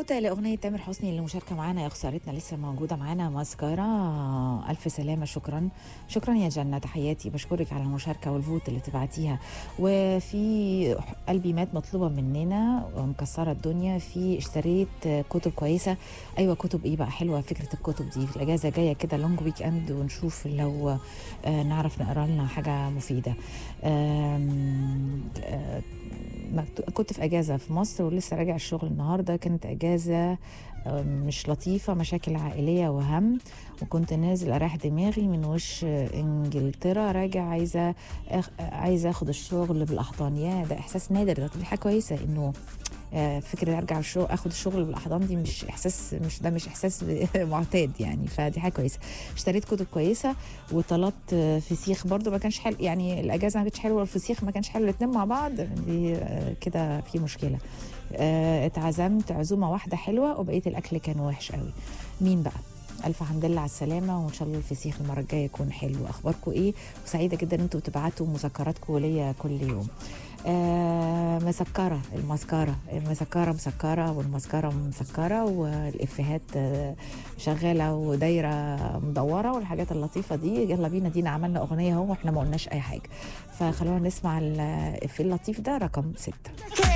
صوتة لأغنية تامر حسني اللي مشاركة معانا يا خسارتنا لسه موجودة معانا ماسكارا ألف سلامة شكرا شكرا يا جنة تحياتي بشكرك على المشاركة والفوت اللي تبعتيها وفي قلبي مات مطلوبة مننا ومكسرة الدنيا في اشتريت كتب كويسة أيوة كتب إيه بقى حلوة فكرة الكتب دي في الأجازة جاية كده لونج ويك أند ونشوف لو آه، نعرف نقرا لنا حاجة مفيدة آم، آه، مكتو- كنت في اجازه في مصر ولسه راجع الشغل النهارده كانت اجازه آه، مش لطيفه مشاكل عائليه وهم وكنت نازل اريح دماغي من وش آه، انجلترا راجع عايزه أخ... عايزه اخد الشغل بالاحضان يا ده احساس نادر ده دي حاجه كويسه انه آه، فكره ارجع الشغل اخد الشغل بالاحضان دي مش احساس مش ده مش احساس معتاد يعني فدي حاجه كويسه اشتريت كتب كويسه وطلبت آه، فسيخ برضو ما كانش حلو يعني الاجازه ما كانتش حلوه والفسيخ ما كانش حلو الاثنين مع بعض دي آه، كده في مشكله آه، اتعزمت عزومه واحده حلوه وبقيه الاكل كان وحش قوي مين بقى الف حمد لله على السلامه وان شاء الله الفسيخ المره الجايه يكون حلو اخباركم ايه وسعيده جدا ان انتوا بتبعتوا مذكراتكم ليا كل يوم آه مسكرة المسكرة المسكرة مسكرة والمسكرة مسكرة والإفيهات آه شغالة ودايرة مدورة والحاجات اللطيفة دي يلا بينا دينا عملنا أغنية اهو واحنا ما قلناش أي حاجة فخلونا نسمع الإفيه اللطيف ده رقم ستة